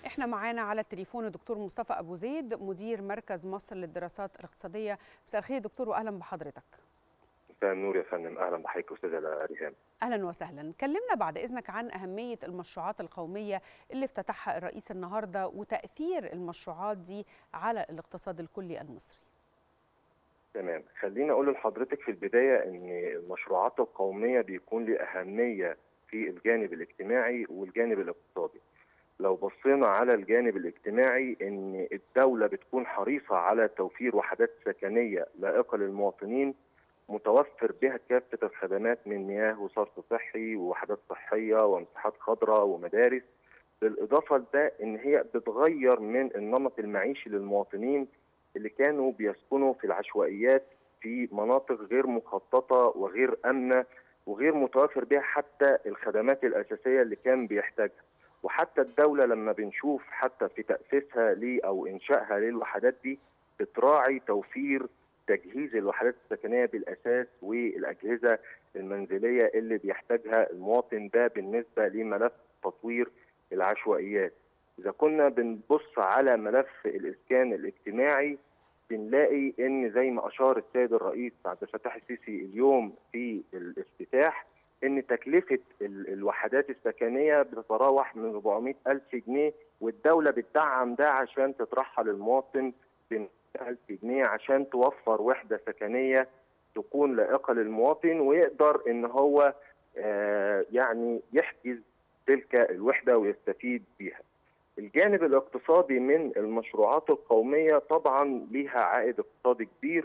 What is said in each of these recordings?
احنا معانا على التليفون الدكتور مصطفى ابو زيد مدير مركز مصر للدراسات الاقتصاديه مساء الخير يا دكتور واهلا بحضرتك مساء النور يا فندم اهلا بحضرتك استاذه ريهام اهلا وسهلا كلمنا بعد اذنك عن اهميه المشروعات القوميه اللي افتتحها الرئيس النهارده وتاثير المشروعات دي على الاقتصاد الكلي المصري تمام خليني اقول لحضرتك في البدايه ان المشروعات القوميه بيكون لها اهميه في الجانب الاجتماعي والجانب الاقتصادي لو بصينا على الجانب الاجتماعي ان الدوله بتكون حريصه على توفير وحدات سكنيه لائقه للمواطنين متوفر بها كافه الخدمات من مياه وصرف صحي ووحدات صحيه ومساحات خضراء ومدارس بالاضافه لده ان هي بتغير من النمط المعيشي للمواطنين اللي كانوا بيسكنوا في العشوائيات في مناطق غير مخططه وغير امنه وغير متوفر بها حتى الخدمات الاساسيه اللي كان بيحتاجها وحتى الدوله لما بنشوف حتى في تاسيسها ليه او انشائها للوحدات دي بتراعي توفير تجهيز الوحدات السكنيه بالاساس والاجهزه المنزليه اللي بيحتاجها المواطن ده بالنسبه لملف تطوير العشوائيات. اذا كنا بنبص على ملف الاسكان الاجتماعي بنلاقي ان زي ما اشار السيد الرئيس عبد الفتاح السيسي اليوم في الافتتاح ان تكلفه الوحدات السكنيه بتتراوح من 400 الف جنيه والدوله بتدعم ده عشان تطرحها للمواطن ب 1000 جنيه عشان توفر وحده سكنيه تكون لائقه للمواطن ويقدر ان هو آه يعني يحجز تلك الوحده ويستفيد بيها. الجانب الاقتصادي من المشروعات القوميه طبعا ليها عائد اقتصادي كبير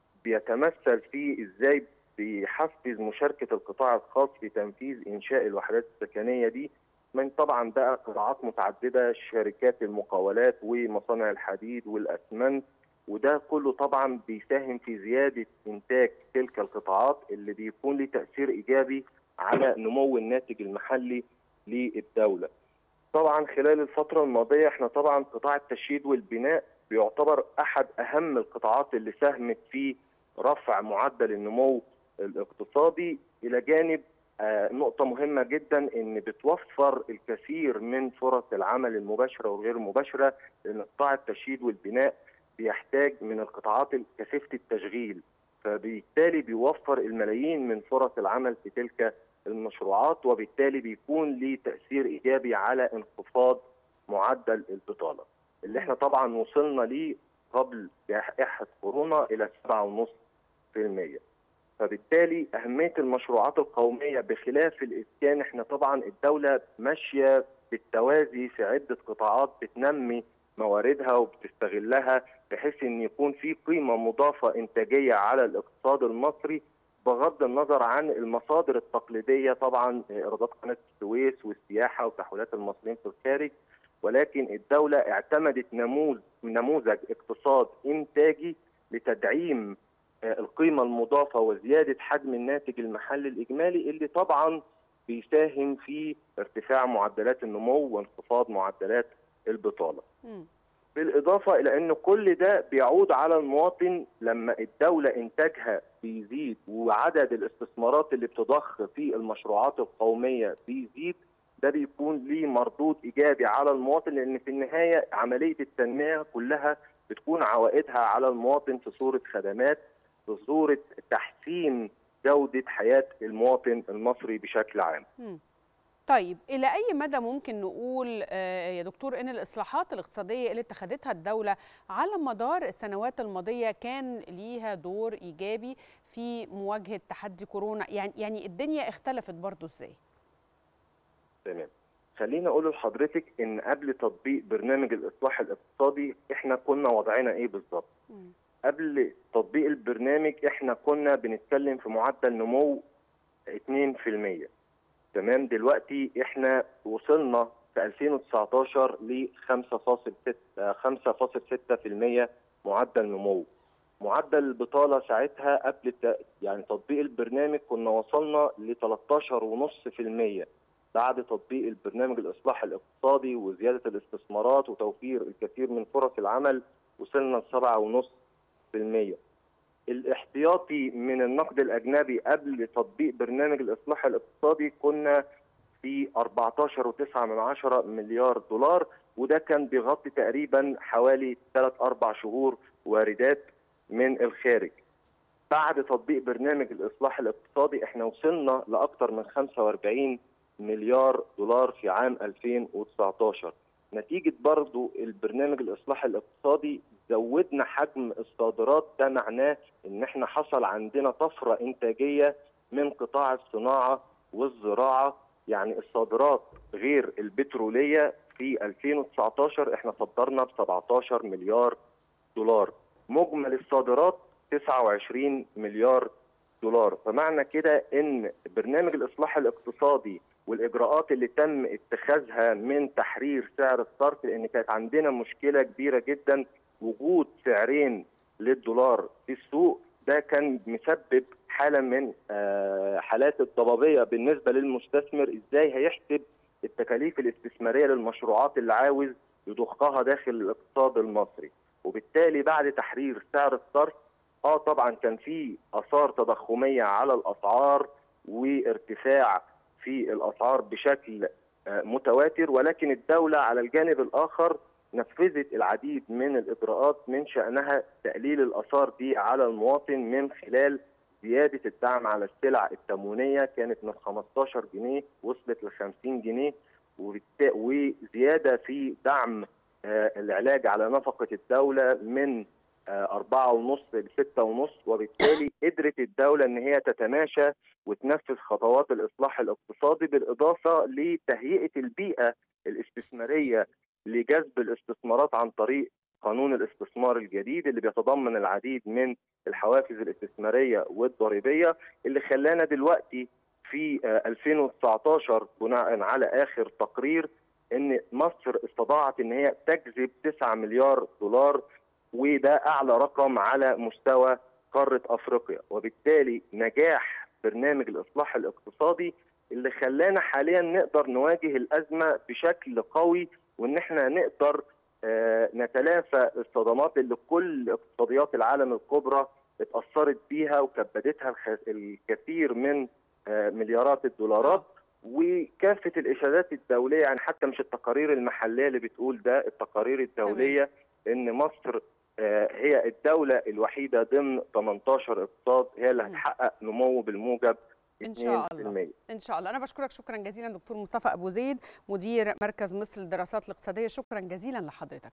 بيتمثل في ازاي بيحفز مشاركه القطاع الخاص في تنفيذ انشاء الوحدات السكنيه دي من طبعا بقى قطاعات متعدده شركات المقاولات ومصانع الحديد والاسمنت وده كله طبعا بيساهم في زياده انتاج تلك القطاعات اللي بيكون له تاثير ايجابي على نمو الناتج المحلي للدوله. طبعا خلال الفتره الماضيه احنا طبعا قطاع التشييد والبناء بيعتبر احد اهم القطاعات اللي ساهمت في رفع معدل النمو الاقتصادي الى جانب آه نقطة مهمة جدا ان بتوفر الكثير من فرص العمل المباشرة والغير مباشرة لان قطاع التشييد والبناء بيحتاج من القطاعات كثيفة التشغيل فبالتالي بيوفر الملايين من فرص العمل في تلك المشروعات وبالتالي بيكون ليه تأثير إيجابي على انخفاض معدل البطالة اللي احنا طبعا وصلنا ليه قبل جائحة كورونا إلى 7.5% فبالتالي أهمية المشروعات القومية بخلاف الإسكان احنا طبعا الدولة ماشية بالتوازي في عدة قطاعات بتنمي مواردها وبتستغلها بحيث ان يكون في قيمه مضافه انتاجيه على الاقتصاد المصري بغض النظر عن المصادر التقليديه طبعا ايرادات قناه السويس والسياحه وتحويلات المصريين في الخارج ولكن الدوله اعتمدت نموذج نموذج اقتصاد انتاجي لتدعيم القيمه المضافه وزياده حجم الناتج المحلي الاجمالي اللي طبعا بيساهم في ارتفاع معدلات النمو وانخفاض معدلات البطاله. م. بالاضافه الى ان كل ده بيعود على المواطن لما الدوله انتاجها بيزيد وعدد الاستثمارات اللي بتضخ في المشروعات القوميه بيزيد ده بيكون ليه مردود ايجابي على المواطن لان في النهايه عمليه التنميه كلها بتكون عوائدها على المواطن في صوره خدمات في صوره تحسين جوده حياه المواطن المصري بشكل عام. م. طيب إلى أي مدى ممكن نقول يا دكتور أن الإصلاحات الاقتصادية اللي اتخذتها الدولة على مدار السنوات الماضية كان ليها دور إيجابي في مواجهة تحدي كورونا يعني يعني الدنيا اختلفت برضو إزاي؟ تمام خليني أقول لحضرتك إن قبل تطبيق برنامج الإصلاح الاقتصادي إحنا كنا وضعنا إيه بالظبط؟ قبل تطبيق البرنامج إحنا كنا بنتكلم في معدل نمو 2% تمام دلوقتي احنا وصلنا في 2019 ل 5.6% معدل نمو معدل البطاله ساعتها قبل يعني تطبيق البرنامج كنا وصلنا ل 13.5% بعد تطبيق البرنامج الاصلاح الاقتصادي وزياده الاستثمارات وتوفير الكثير من فرص العمل وصلنا ل 7.5% الاحتياطي من النقد الاجنبي قبل تطبيق برنامج الاصلاح الاقتصادي كنا ب 14.9 مليار دولار وده كان بيغطي تقريبا حوالي 3 4 شهور واردات من الخارج. بعد تطبيق برنامج الاصلاح الاقتصادي احنا وصلنا لاكثر من 45 مليار دولار في عام 2019 نتيجه برضو البرنامج الاصلاح الاقتصادي زودنا حجم الصادرات ده معناه ان احنا حصل عندنا طفره انتاجيه من قطاع الصناعه والزراعه يعني الصادرات غير البتروليه في 2019 احنا صدرنا ب 17 مليار دولار مجمل الصادرات 29 مليار دولار فمعنى كده ان برنامج الاصلاح الاقتصادي والاجراءات اللي تم اتخاذها من تحرير سعر الصرف لان كانت عندنا مشكله كبيره جدا وجود سعرين للدولار في السوق ده كان مسبب حاله من حالات الضبابيه بالنسبه للمستثمر ازاي هيحسب التكاليف الاستثماريه للمشروعات اللي عاوز يضخها داخل الاقتصاد المصري وبالتالي بعد تحرير سعر الصرف اه طبعا كان في اثار تضخميه على الاسعار وارتفاع في الاسعار بشكل متواتر ولكن الدوله على الجانب الاخر نفذت العديد من الاجراءات من شانها تقليل الاثار دي على المواطن من خلال زياده الدعم على السلع التموينيه كانت من 15 جنيه وصلت ل 50 جنيه وزياده في دعم العلاج على نفقه الدوله من أربعة ونص لستة ونص وبالتالي قدرت الدولة أن هي تتماشى وتنفذ خطوات الإصلاح الاقتصادي بالإضافة لتهيئة البيئة الاستثمارية لجذب الاستثمارات عن طريق قانون الاستثمار الجديد اللي بيتضمن العديد من الحوافز الاستثمارية والضريبية اللي خلانا دلوقتي في 2019 بناء على آخر تقرير أن مصر استطاعت أن هي تجذب 9 مليار دولار وده اعلى رقم على مستوى قاره افريقيا وبالتالي نجاح برنامج الاصلاح الاقتصادي اللي خلانا حاليا نقدر نواجه الازمه بشكل قوي وان احنا نقدر آه نتلافى الصدمات اللي كل اقتصاديات العالم الكبرى اتاثرت بيها وكبدتها الكثير من آه مليارات الدولارات وكافه الاشادات الدوليه يعني حتى مش التقارير المحليه اللي بتقول ده التقارير الدوليه ان مصر هي الدولة الوحيدة ضمن 18 اقتصاد هي اللي هتحقق نمو بالموجب ان شاء الله ان شاء الله انا بشكرك شكرا جزيلا دكتور مصطفى ابو زيد مدير مركز مصر للدراسات الاقتصاديه شكرا جزيلا لحضرتك